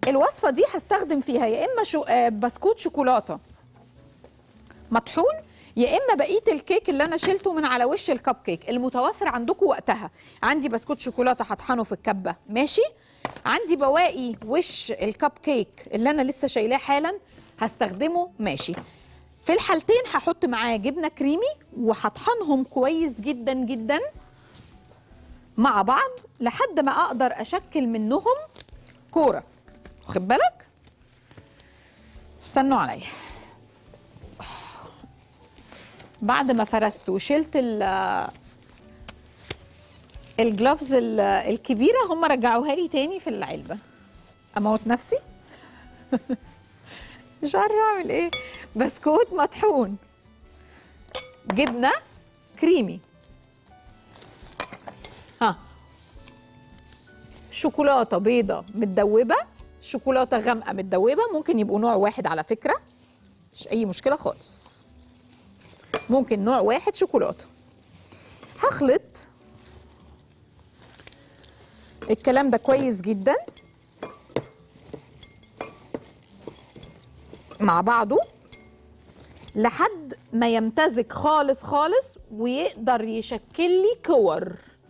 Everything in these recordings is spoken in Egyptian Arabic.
الوصفه دي هستخدم فيها يا اما شو آه، بسكوت شوكولاته مطحون يا اما بقيه الكيك اللي انا شلته من على وش الكب كيك المتوفر عندكم وقتها عندي بسكوت شوكولاته هطحنه في الكبه ماشي عندي بواقي وش الكب كيك اللي انا لسه شايلاه حالا هستخدمه ماشي في الحالتين هحط معاه جبنه كريمي وهطحنهم كويس جدا جدا مع بعض لحد ما اقدر اشكل منهم كوره واخد بالك استنوا عليا بعد ما فرست وشلت ال الجلوفز ال- الكبيره هم رجعوها لي تاني في العلبه اموت نفسي مش عارفه اعمل ايه بسكوت مطحون جبنه كريمي ها شوكولاته بيضه متدوبه شوكولاته غامقه متدوبه ممكن يبقوا نوع واحد على فكره مش اي مشكله خالص ممكن نوع واحد شوكولاته هخلط الكلام ده كويس جدا مع بعضه لحد ما يمتزج خالص خالص ويقدر يشكل لي كور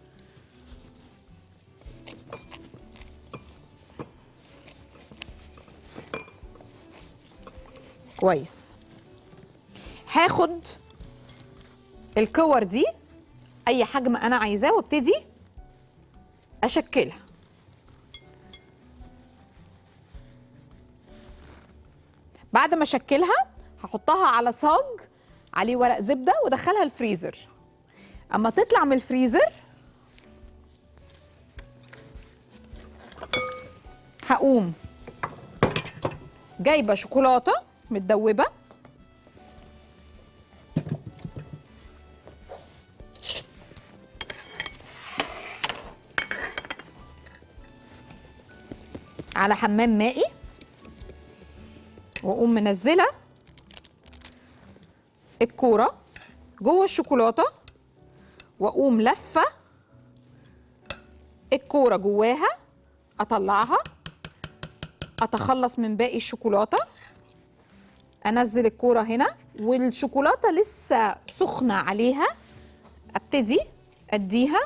كويس هاخد الكور دي اي حجم انا عايزاه وابتدي اشكلها بعد ما اشكلها هحطها على صاج عليه ورق زبده وادخلها الفريزر اما تطلع من الفريزر هقوم جايبه شوكولاته متدوبه على حمام مائي واقوم منزله الكوره جوه الشوكولاته واقوم لفه الكوره جواها اطلعها اتخلص من باقي الشوكولاته انزل الكوره هنا والشوكولاته لسه سخنه عليها ابتدي اديها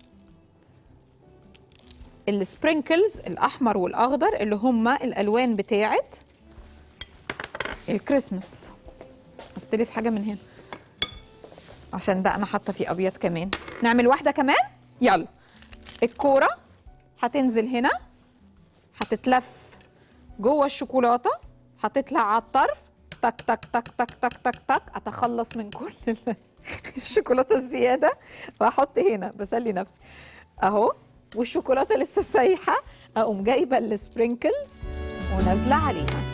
السبرينكلز الاحمر والاخضر اللي هما الالوان بتاعت الكريسماس استلف حاجه من هنا عشان ده انا حاطه فيه ابيض كمان نعمل واحده كمان يلا الكوره هتنزل هنا هتتلف جوه الشوكولاته هتطلع على الطرف تك تك تك تك تك تك تك اتخلص من كل ال- الشوكولاته الزياده واحط هنا بسلي نفسي اهو والشوكولاته لسه سايحه اقوم جايبه السبرينكلز ونازله عليها